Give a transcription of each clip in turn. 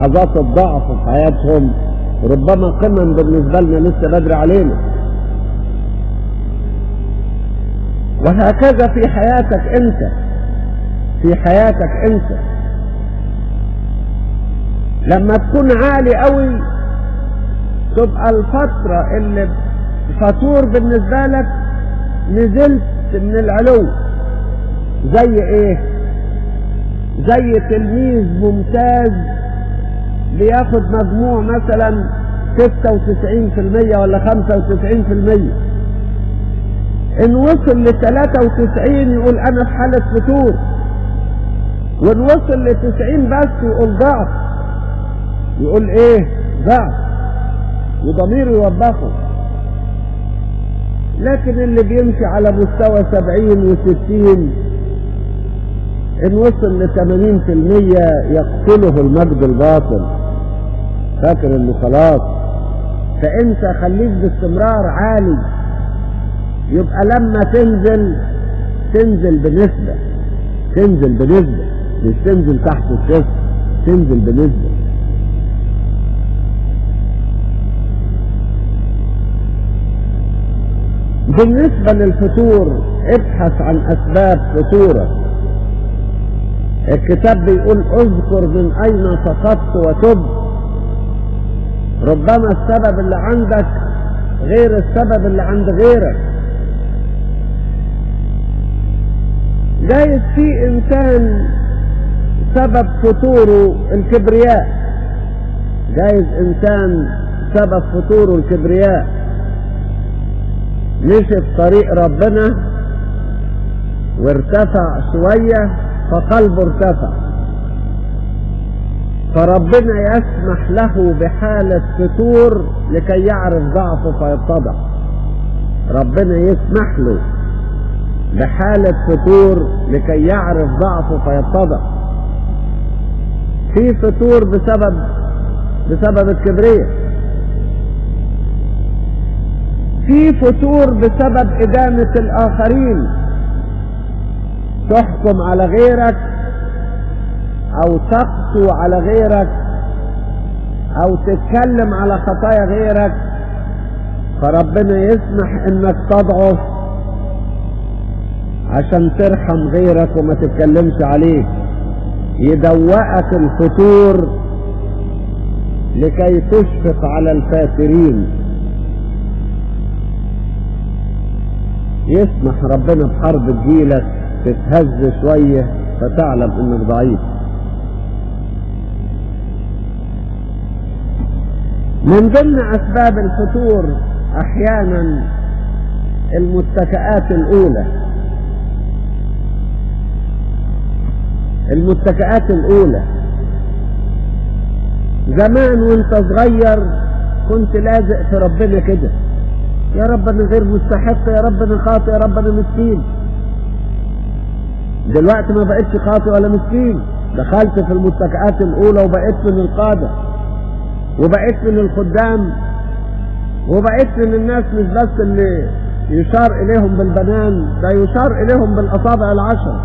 لحظات الضعف في حياتهم ربما قمم بالنسبة لنا لسه بدري علينا وهكذا في حياتك انت في حياتك انت لما تكون عالي قوي تبقى الفترة اللي فاتور بالنسبة لك نزلت من العلو زي ايه زي تلميذ ممتاز بياخد مجموع مثلا 96% ولا 95% ان وصل ل 93 يقول انا في حالة فتور وان وصل ل 90 بس يقول ضعف يقول ايه ضعف وضميره يوبخه لكن اللي بيمشي على مستوى 70 و60 ان وصل ل 80% يقتله المجد الباطل فاكر انه خلاص فانت خليك باستمرار عالي يبقى لما تنزل تنزل بنسبة تنزل بنسبة مش تنزل تحت الصفر تنزل بنسبة بالنسبة للفتور ابحث عن اسباب فتورك الكتاب بيقول اذكر من اين سقطت وتب ربما السبب اللي عندك غير السبب اللي عند غيرك جايز في انسان سبب فتوره الكبرياء جايز انسان سبب فتوره الكبرياء مشي في طريق ربنا وارتفع شوية فقلبه ارتفع فربنا يسمح له بحالة فتور لكي يعرف ضعفه فيتضع ربنا يسمح له بحالة فتور لكي يعرف ضعفه فيتضع في فتور بسبب بسبب الكبرية في فتور بسبب إدانة الآخرين تحكم على غيرك أو تقسو على غيرك أو تتكلم على خطايا غيرك فربنا يسمح إنك تضعف عشان ترحم غيرك وما تتكلمش عليه يدوقك الفتور لكي تشفق على الفاترين يسمح ربنا بحرب تجيلك تتهز شوية فتعلم انك ضعيف من ضمن اسباب الفتور احيانا المتكئات الاولى المتكئات الاولى زمان وانت صغير كنت لازق في ربنا كده يا رب انا غير مستحق يا رب انا خاطئ يا رب انا مسكين دلوقتي ما بقتش خاطئ ولا مسكين دخلت في المتكئات الاولى وبقيت من القاده وبقيت من الخدام وبقيت من الناس مش بس اللي يشار اليهم بالبنان ده يشار اليهم بالاصابع العشر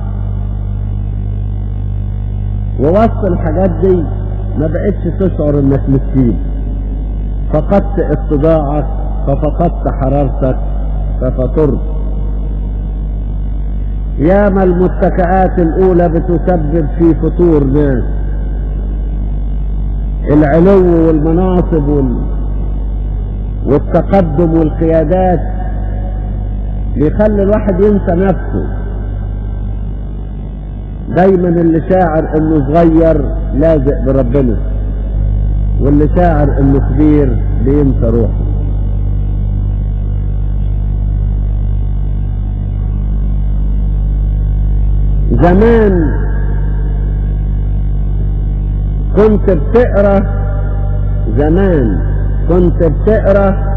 ووسط الحاجات دي ما بقتش تشعر انك مسكين فقدت اتضاعك ففقدت حرارتك ففطرت ياما المتكئات الاولى بتسبب في فطور ناس العلو والمناصب وال... والتقدم والقيادات بيخلي الواحد ينسى نفسه دايما اللي شاعر انه صغير لازق بربنا واللي شاعر انه كبير بينسى روحه زمان كنت بتقرا زمان كنت بتقرا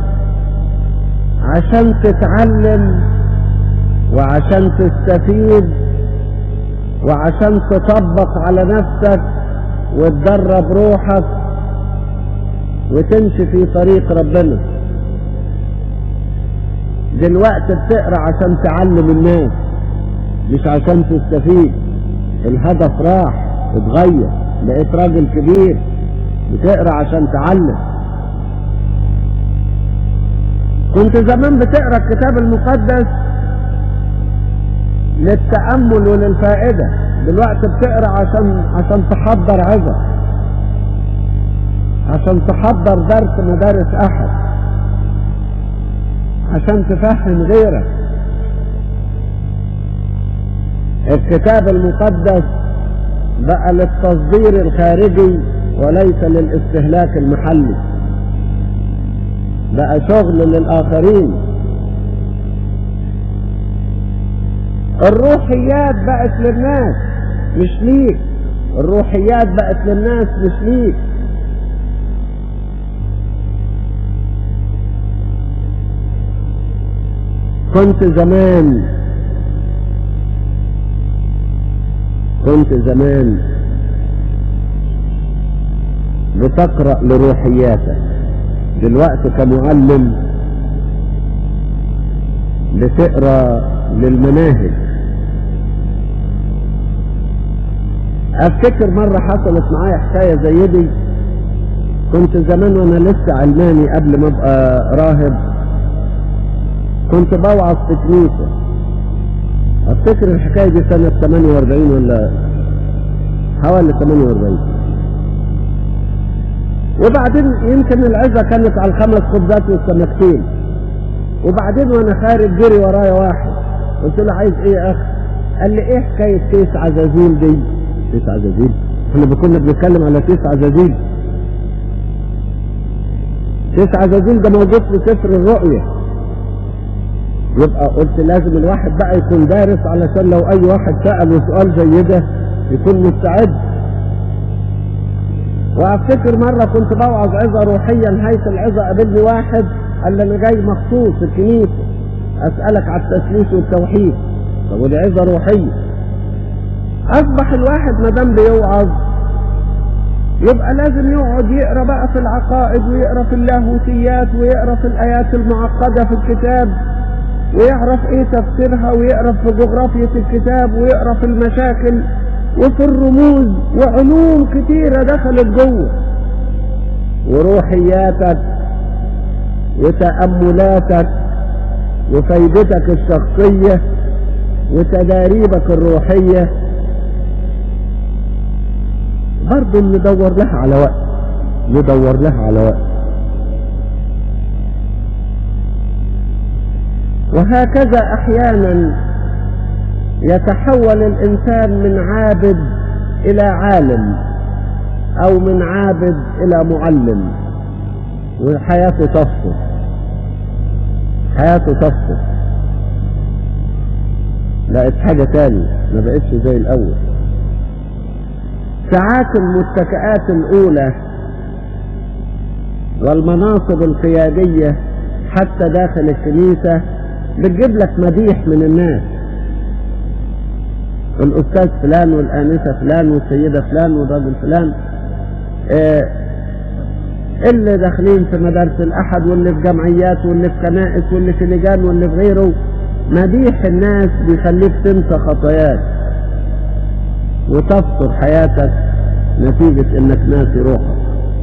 عشان تتعلم وعشان تستفيد وعشان تطبق على نفسك وتدرب روحك وتمشي في طريق ربنا دلوقتي بتقرا عشان تعلم الناس مش عشان تستفيد الهدف راح اتغير بقيت راجل كبير بتقرا عشان تعلم كنت زمان بتقرا الكتاب المقدس للتأمل وللفائدة دلوقتي بتقرا عشان عشان تحضر عظة عشان تحضر درس مدارس أحد عشان تفهم غيرك الكتاب المقدس بقى للتصدير الخارجي وليس للاستهلاك المحلي بقى شغل للآخرين الروحيات بقت للناس مش ليك الروحيات بقت للناس مش ليك كنت زمان كنت زمان بتقرأ لروحياتك دلوقتي كمعلم بتقرأ للمناهج افتكر مرة حصلت معايا حكاية زي دي كنت زمان وانا لسه علماني قبل ما ابقى راهب كنت بوعظ في كنيسة افتكر الحكاية دي سنة 48 ولا حوالي 48 وبعدين يمكن العزة كانت على الخمس خبزات والسمكتين وبعدين وانا خارج جري ورايا واحد قلت له عايز ايه يا اخ قال لي ايه حكاية كيس عزازيل دي كيس عزازيل احنا كنا بنتكلم على كيس عزازيل كيس عزازيل ده موجود في سفر الرؤية يبقى قلت لازم الواحد بقى يكون دارس علشان لو اي واحد سأله سؤال زي ده يكون مستعد وافتكر مرة كنت بوعظ عظة روحية نهاية العظة قابلني واحد قال لي انا جاي مخصوص الكنيسة اسألك على التثليث والتوحيد طب ودي عظة روحية اصبح الواحد ما دام بيوعظ يبقى لازم يقعد يقرا بقى في العقائد ويقرا في اللاهوتيات ويقرا في الايات المعقده في الكتاب ويعرف ايه تفسيرها ويقرا في جغرافيه الكتاب ويقرا في المشاكل وفي الرموز وعلوم كتيره دخلت جوه وروحياتك وتاملاتك وفايدتك الشخصيه وتداريبك الروحيه برضه ندور لها على وقت ندور لها على وقت وهكذا احيانا يتحول الانسان من عابد الى عالم او من عابد الى معلم وحياته تفصل حياته تفصل بقت حاجة تاني ما بقتش زي الاول ساعات المتكئات الأولى والمناصب القيادية حتى داخل الكنيسة بتجيب لك مديح من الناس الأستاذ فلان والآنسة فلان والسيدة فلان والرجل فلان آه اللي داخلين في مدارس الأحد واللي في جمعيات واللي في كنائس واللي في لجان واللي في غيره مديح الناس بيخليك تنسى خطاياك وتفطر حياتك نتيجة انك ناسي روحك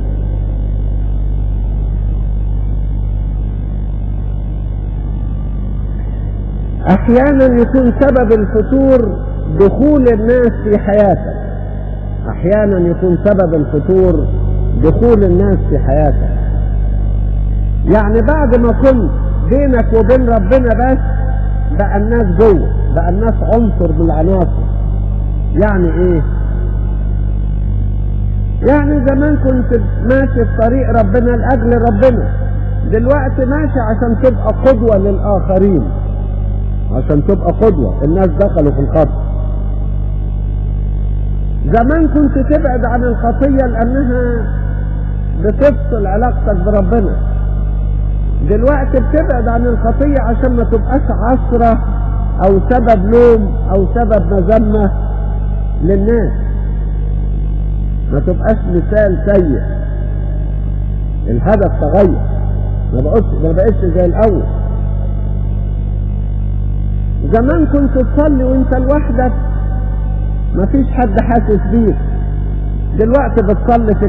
احيانا يكون سبب الفتور دخول الناس في حياتك احيانا يكون سبب الفتور دخول الناس في حياتك يعني بعد ما كنت بينك وبين ربنا بس بقى الناس جوه بقى الناس عنصر من العناصر يعني ايه يعني زمان كنت ماشي في طريق ربنا لاجل ربنا دلوقتي ماشي عشان تبقى قدوة للاخرين عشان تبقى قدوة الناس دخلوا في الخط زمان كنت تبعد عن الخطية لانها بتفصل علاقتك بربنا دلوقتي بتبعد عن الخطية عشان ما تبقاش عصرة او سبب لوم او سبب مذمة للناس ما تبقاش مثال سيء الهدف تغير ما بقتش ما بقتش زي الاول زمان كنت تصلي وانت لوحدك ما فيش حد حاسس بيك دلوقتي بتصلي في